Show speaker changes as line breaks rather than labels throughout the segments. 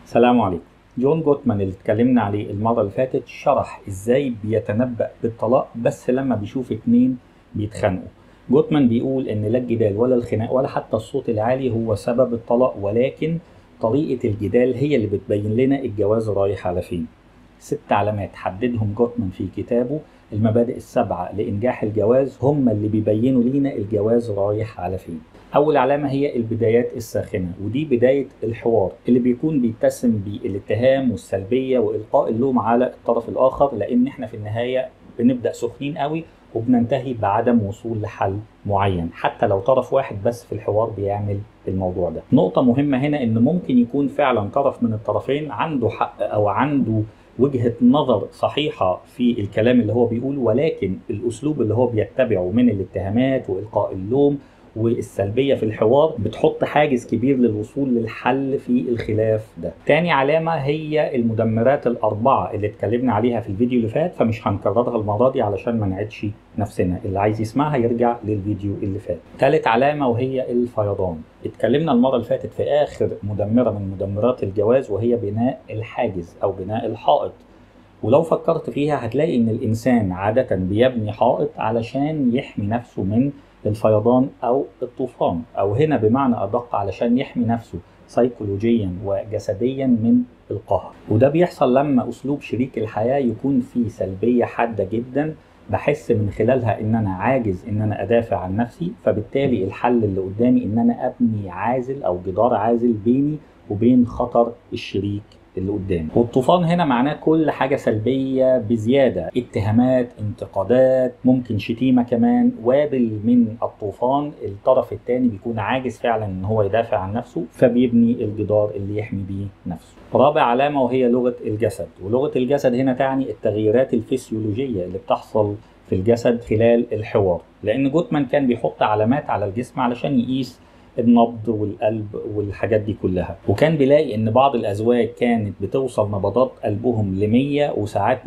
السلام عليكم جون جوتمان اللي اتكلمنا عليه المرة اللي فاتت شرح ازاي بيتنبأ بالطلاق بس لما بيشوف اتنين بيتخانقوا جوتمان بيقول ان لا الجدال ولا الخناق ولا حتى الصوت العالي هو سبب الطلاق ولكن طريقة الجدال هي اللي بتبين لنا الجواز رايح على فين ست علامات حددهم جوتمان في كتابه المبادئ السبعة لإنجاح الجواز هم اللي بيبينوا لينا الجواز رايح على فين أول علامة هي البدايات الساخنة ودي بداية الحوار اللي بيكون بيتسم بالاتهام والسلبية وإلقاء اللوم على الطرف الآخر لأن إحنا في النهاية بنبدأ سخنين قوي وبننتهي بعدم وصول لحل معين حتى لو طرف واحد بس في الحوار بيعمل الموضوع ده نقطة مهمة هنا إن ممكن يكون فعلا طرف من الطرفين عنده حق أو عنده وجهة نظر صحيحة في الكلام اللي هو بيقوله ولكن الأسلوب اللي هو بيتبعه من الاتهامات وإلقاء اللوم والسلبية في الحوار بتحط حاجز كبير للوصول للحل في الخلاف ده تاني علامة هي المدمرات الأربعة اللي اتكلمنا عليها في الفيديو اللي فات فمش هنكررها المرة دي علشان ما نعيدش نفسنا اللي عايز يسمعها يرجع للفيديو اللي فات تالت علامة وهي الفيضان اتكلمنا المرة اللي فاتت في آخر مدمرة من مدمرات الجواز وهي بناء الحاجز أو بناء الحائط ولو فكرت فيها هتلاقي ان الانسان عادة بيبني حائط علشان يحمي نفسه من الفيضان او الطوفان او هنا بمعنى ادق علشان يحمي نفسه سيكولوجيا وجسديا من القهر وده بيحصل لما اسلوب شريك الحياة يكون فيه سلبية حادة جدا بحس من خلالها ان انا عاجز ان انا ادافع عن نفسي فبالتالي الحل اللي قدامي ان انا ابني عازل او جدار عازل بيني وبين خطر الشريك اللي قدامي والطوفان هنا معناه كل حاجة سلبية بزيادة اتهامات انتقادات ممكن شتيمة كمان وابل من الطوفان الطرف الثاني بيكون عاجز فعلا ان هو يدافع عن نفسه فبيبني الجدار اللي يحمي بيه نفسه رابع علامة وهي لغة الجسد ولغة الجسد هنا تعني التغييرات الفسيولوجية اللي بتحصل في الجسد خلال الحوار لان جوتمان كان بيحط علامات على الجسم علشان يقيس النبض والقلب والحاجات دي كلها وكان بيلاقي ان بعض الازواج كانت بتوصل نبضات قلبهم ل 100 وساعات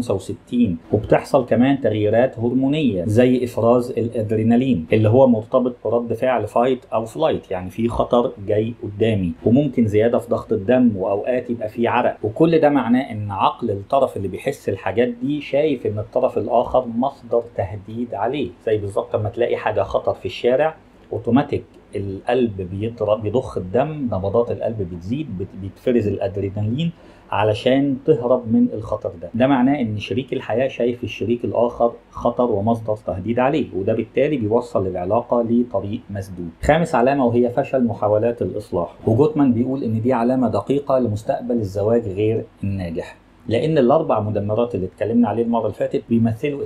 165 وبتحصل كمان تغييرات هرمونيه زي افراز الادرينالين اللي هو مرتبط برد فعل فايت او فلايت يعني في خطر جاي قدامي وممكن زياده في ضغط الدم واوقات يبقى في عرق وكل ده معناه ان عقل الطرف اللي بيحس الحاجات دي شايف ان الطرف الاخر مصدر تهديد عليه زي بالظبط لما تلاقي حاجه خطر في الشارع اوتوماتيك القلب بيضرب بيضخ الدم نبضات القلب بتزيد بيتفرز الادرينالين علشان تهرب من الخطر ده ده معناه ان شريك الحياه شايف الشريك الاخر خطر ومصدر تهديد عليه وده بالتالي بيوصل العلاقه لطريق مسدود خامس علامه وهي فشل محاولات الاصلاح وجوتمان بيقول ان دي علامه دقيقه لمستقبل الزواج غير الناجح لان الاربع مدمرات اللي اتكلمنا عليه المره اللي فاتت بيمثلوا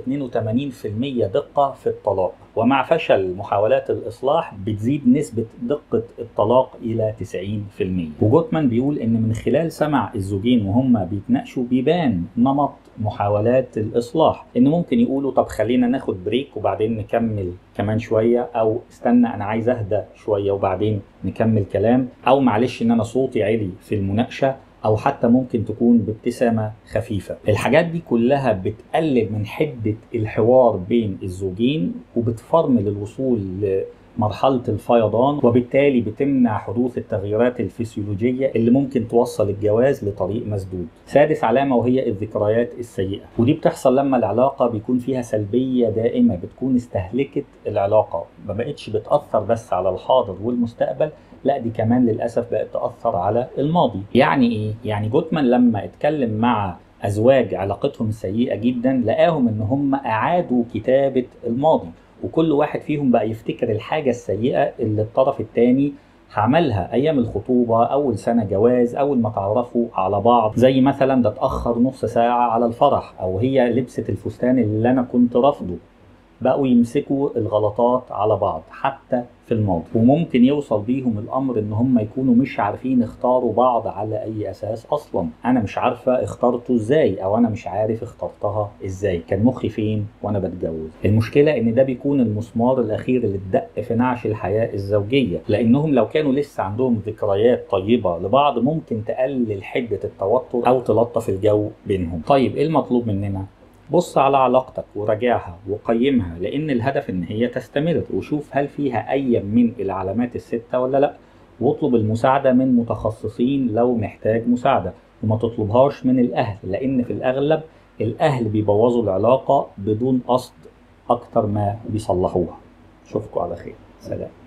82% دقه في الطلاق ومع فشل محاولات الاصلاح بتزيد نسبه دقه الطلاق الى 90% وجوتمان بيقول ان من خلال سمع الزوجين وهم بيتناقشوا بيبان نمط محاولات الاصلاح ان ممكن يقولوا طب خلينا ناخد بريك وبعدين نكمل كمان شويه او استنى انا عايز اهدى شويه وبعدين نكمل كلام او معلش ان انا صوتي عالي في المناقشه او حتى ممكن تكون بابتسامه خفيفه الحاجات دي كلها بتقلل من حده الحوار بين الزوجين وبتفرمل الوصول لمرحله الفيضان وبالتالي بتمنع حدوث التغييرات الفسيولوجيه اللي ممكن توصل الجواز لطريق مسدود سادس علامه وهي الذكريات السيئه ودي بتحصل لما العلاقه بيكون فيها سلبيه دائمه بتكون استهلكت العلاقه ما بقتش بتاثر بس على الحاضر والمستقبل لا دي كمان للاسف بقت تاثر على الماضي يعني ايه يعني جوتمان لما اتكلم مع ازواج علاقتهم سيئه جدا لقاهم ان هم اعادوا كتابه الماضي وكل واحد فيهم بقى يفتكر الحاجه السيئه اللي الطرف الثاني عملها ايام الخطوبه اول سنه جواز اول ما تعرفوا على بعض زي مثلا ده اتاخر نص ساعه على الفرح او هي لبست الفستان اللي انا كنت رافضه بقوا يمسكوا الغلطات على بعض حتى في الماضي وممكن يوصل بيهم الامر ان هم يكونوا مش عارفين اختاروا بعض على اي اساس اصلا انا مش عارفه اخترته ازاي او انا مش عارف اخترتها ازاي كان مخي فين وانا بتجوز المشكله ان ده بيكون المسمار الاخير اللي اتدق في نعش الحياه الزوجيه لانهم لو كانوا لسه عندهم ذكريات طيبه لبعض ممكن تقلل حده التوتر او تلطف الجو بينهم طيب ايه المطلوب مننا بص على علاقتك وراجعها وقيمها لان الهدف ان هي تستمر وشوف هل فيها اي من العلامات الستة ولا لا واطلب المساعدة من متخصصين لو محتاج مساعدة وما تطلبهاش من الأهل لأن في الأغلب الأهل بيبوظوا العلاقة بدون قصد أكتر ما بيصلحوها أشوفكم على خير سلام